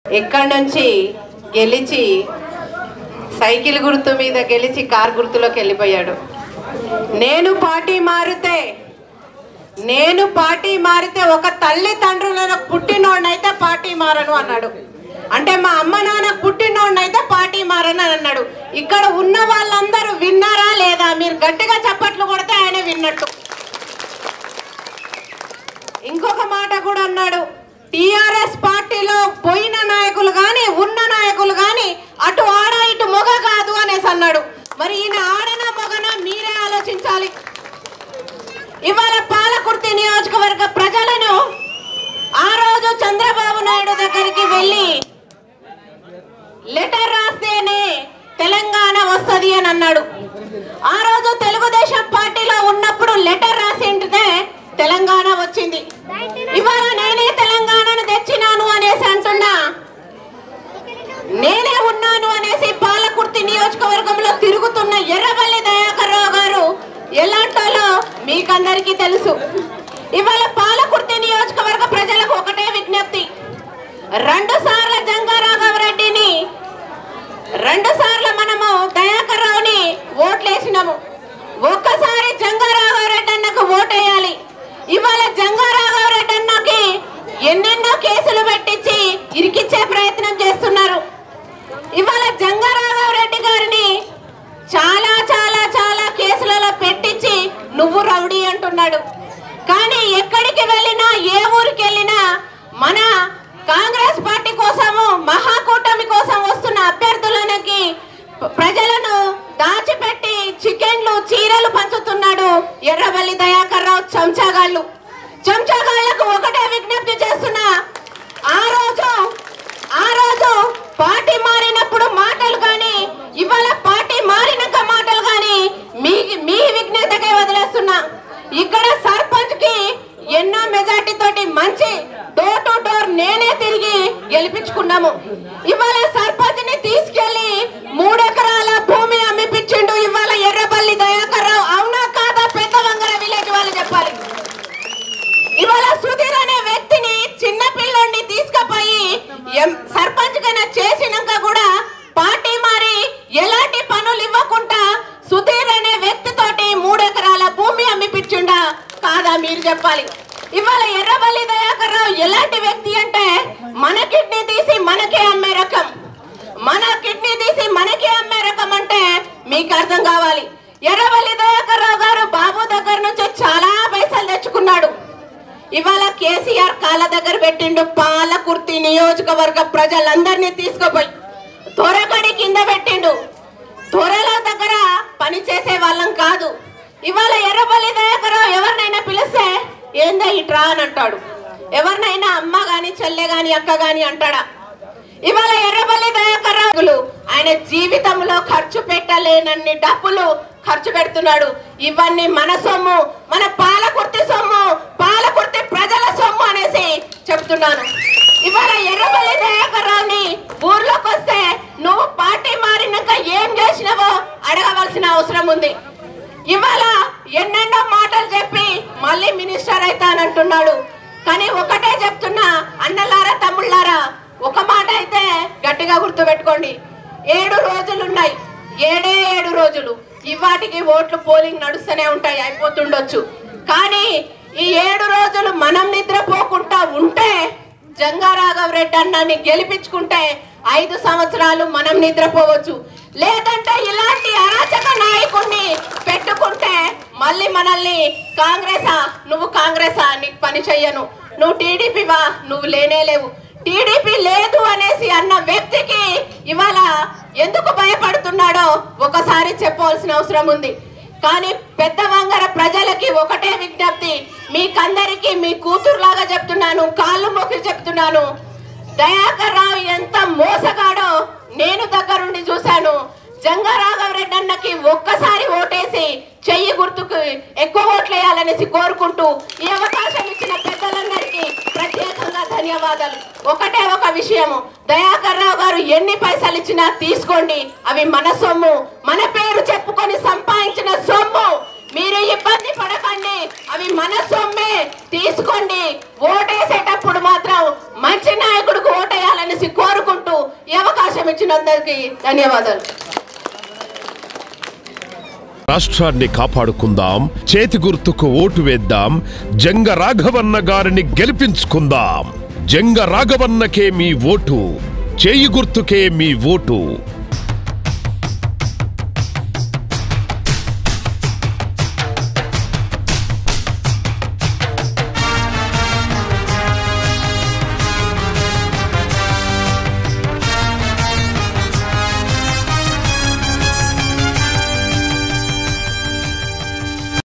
ఎక్కడి నుంచి గెలిచి సైకిల్ గుర్తు మీద గెలిచి కార్ గుర్తులోకి వెళ్ళిపోయాడు నేను పార్టీ మారితే నేను పార్టీ మారితే ఒక తల్లి తండ్రులకు పుట్టినోడినైతే పార్టీ మారను అన్నాడు అంటే మా అమ్మ నాన్న పుట్టినోడినైతే పార్టీ మారను అని అన్నాడు ఇక్కడ ఉన్న వాళ్ళందరూ విన్నారా లేదా మీరు గట్టిగా చప్పట్లు కొడితే ఆయన విన్నట్టు ఇంకొక మాట కూడా అన్నాడు టిఆర్ఎస్ పార్టీలో పోయిన నాయకులు గాని ఉన్న నాయకులు గాని అటు ఆడ ఇటు మొగ కాదు అనేసి అన్నాడు మరి ఈయన ఆడనా మొగనా మీరే ఆలోచించాలి ఇవాళ పాలకుర్తి నియోజకవర్గ ప్రజలను ఆ రోజు చంద్రబాబు నాయుడు దగ్గరికి వెళ్ళి లెటర్ రాస్తేనే తెలంగాణ వస్తది అని అన్నాడు ఆ రోజు తెలుగుదేశం పార్టీలో ఉన్నప్పుడు లెటర్ రాసింటే తెలంగాణ వచ్చింది ఇవాళ నేనే తెలంగాణను తెచ్చినాను అనేసి అంటున్నా నేనే ఉన్నాను అనేసి పాలకుర్తి నియోజకవర్గంలో తిరుగుతున్న ఎర్రబల్లి దయాకర్ రావు గారు ఎలాంటోలో మీకందరికీ తెలుసు ఇవాళ పాలకుర్తి నియోజకవర్గ ప్రజలకు ఒకటే విజ్ఞప్తి రెండు సార్ల జంగారాఘవరెడ్డిని రెండు సార్లు మనము దయాకర్ రావుని ఓట్లేసినాము ఒక్కసారి జంగారాఘవరెడ్డి అన్నకు ఓటేయాలి ఇవాళ జంగారాఘవరెడ్డి అన్నకి ఎన్నెన్నో కేసులు పెట్టించి ఇరికిచ్చే ప్రయత్నం చేస్తున్నారు ఇవాళ జంగారాఘవరెడ్డి గారిని చాలా చాలా చాలా కేసులలో పెట్టించి నువ్వు రౌడీ అంటున్నాడు కానీ ఎక్కడికి వెళ్ళినా ఏ ఊరికి వెళ్ళినా మన కాంగ్రెస్ పార్టీ కోసము మహాకూటమి కోసం వస్తున్న అభ్యర్థులకి ప్రజలను దాచిపెట్టి చికెన్లు చీరలు పంచుతున్నాడు ఎర్రబల్లి దయాకర్ రావు చెంచాగాళ్ళు చెంచాగాళ్లకు ఒకటే విజ్ఞప్తి చేస్తున్నా ఆ రోజు ఆ రోజు పార్టీ మారినప్పుడు మాటలు కానీ ఇవాళ పార్టీ మారినాక మాటలు కానీ మీ మీ విజ్ఞతకే వదిలేస్తున్నా ఇక్కడ సర్పంచ్ కి ఎన్నో మెజార్టీ తోటి మంచి డోర్ టు డోర్ నేనే తిరిగి గెలిపించుకున్నాము ఇవాళ సర్పంచ్ ని తీసుకెళ్లి మూడెకరాల భూమి అమ్మిపించిండు ఇవాళ ఎర్రబల్లి దయాకర్ రావు అవునా కాదా పెద్ద వంగర విలేజ్ వాళ్ళు చెప్పాలి ఇవాళ సుధీర్ అనే వ్యక్తిని చిన్న పిల్లోడిని తీసుకుపోయి ఎం- సర్పంచ్ గా చేసినాక కూడా పార్టీ మారి ఎలాంటి పనులు ఇవ్వకుండా సుధీర్ అనే వ్యక్తితోటి మూడెకరాల భూమి అమ్మిపించుండా కాదా మీరు చెప్పాలి ఇవాళ ఎర్రబల్లి దయాకర్ రావు ఎలాంటి వ్యక్తి అంటే మన కిడ్నీ తీసి మనకే అమ్మే రకం మన కిడ్నీ తీసి మనకే అమ్మే రకం అంటే మీకు అర్థం కావాలి ఎర్రబల్లి దయాకర్ రావు గారు బాబు దగ్గర నుంచి చాలా పైసలు తెచ్చుకున్నాడు ఇవాళ కేసీఆర్ కాళ్ళ దగ్గర పెట్టిండు పాలకుర్తి నియోజకవర్గ ప్రజలందరినీ తీసుకుపోయి త్వరగడి కింద పెట్టిండు త్వరల దగ్గర పని చేసే వాళ్ళం కాదు ఇవాళ ఎర్రబల్లి దయాకర్ ఎవరినైనా పిలిస్తే ఏందా ఇట్రా అని అంటాడు ఎవరినైనా అమ్మ గాని చెల్లె గాని అక్క గాని అంటాడా ఇవాళ ఎర్రబల్లి దయాకర్ రావులు ఆయన జీవితంలో ఖర్చు పెట్టలేనన్ని డబ్బులు ఖర్చు పెడుతున్నాడు ఇవన్నీ మన సొమ్ము మన పాలకుర్తి సొమ్ము పాలకుర్తి ప్రజల సొమ్ము అనేసి చెప్తున్నాను ఇవాళ ఎర్రబల్లి దయాకర్ రావుని ఊర్లోకి వస్తే నువ్వు పార్టీ మారినాక ఏం చేసినావో అడగవలసిన అవసరం ఉంది ఇవాళ ఎన్నెన్నో మాటలు చెప్పి మళ్ళీ మినిస్టర్ అవుతానంటున్నాడు కానీ ఒకటే చెప్తున్నా అన్నలారా తమ్ముళ్ళారా ఒక మాట అయితే గట్టిగా గుర్తుపెట్టుకోండి ఏడు రోజులు ఉన్నాయి ఏడే ఏడు రోజులు ఇవాటికి ఓట్లు పోలింగ్ నడుస్తూనే ఉంటాయి అయిపోతుండొచ్చు కానీ ఈ ఏడు రోజులు మనం నిద్రపోకుండా ఉంటే జంగారాఘవ రెడ్డి అన్నని గెలిపించుకుంటే ఐదు సంవత్సరాలు మనం నిద్రపోవచ్చు లేదంటే ఇలాంటి అరాచక నాయకుడిని పెట్టుకుంటే మళ్ళీ మనల్ని కాంగ్రెసా నువ్వు కాంగ్రెసా నీకు పని చెయ్యను నువ్వు టీడీపీవా నువ్వు లేనే లేవు టీడీపీ లేదు అనేసి అన్న వ్యక్తికి ఇవాళ ఎందుకు భయపడుతున్నాడో ఒకసారి చెప్పవలసిన అవసరం ఉంది కానీ పెద్ద వంగర ప్రజలకి ఒకటే విజ్ఞప్తి మీకందరికి మీ కూతురులాగా చెప్తున్నాను కాళ్ళు మొక్కి చెప్తున్నాను దయాకర్ రావు ఎంత మోసగాడో నేను దగ్గరుండి చూశాను జంగారాఘవరెడ్డి అన్నకి ఒక్కసారి ఓటేసి చెయ్యి గుర్తుకు ఎక్కువ ఓట్లేయాలనేసి కోరుకుంటూ ఈ అవకాశం ఇచ్చిన పెద్దలందరికీ ప్రత్యేకంగా ధన్యవాదాలు ఒకటే ఒక విషయము దయాకర్ రావు గారు ఎన్ని పైసలు ఇచ్చినా తీసుకోండి అవి మన సొమ్ము మన పేరు చెప్పుకొని సంపాదించిన సొమ్ము మీరు ఇబ్బంది పడకండి అవి మన సొమ్మే తీసుకోండి ఓటేసేటప్పుడు మాత్రం మంచి నాయకుడికి ఓటేయాలనేసి కోరుకు అవకాశం ఇచ్చినందరికీ ధన్యవాదాలు రాష్ట్రాన్ని కాపాడుకుందాం చేతి గుర్తుకు ఓటు వేద్దాం జంగ రాఘవన్న గారిని గెలిపించుకుందాం జంగ రాఘవన్నకే మీ ఓటు చేయి గుర్తుకే మీ ఓటు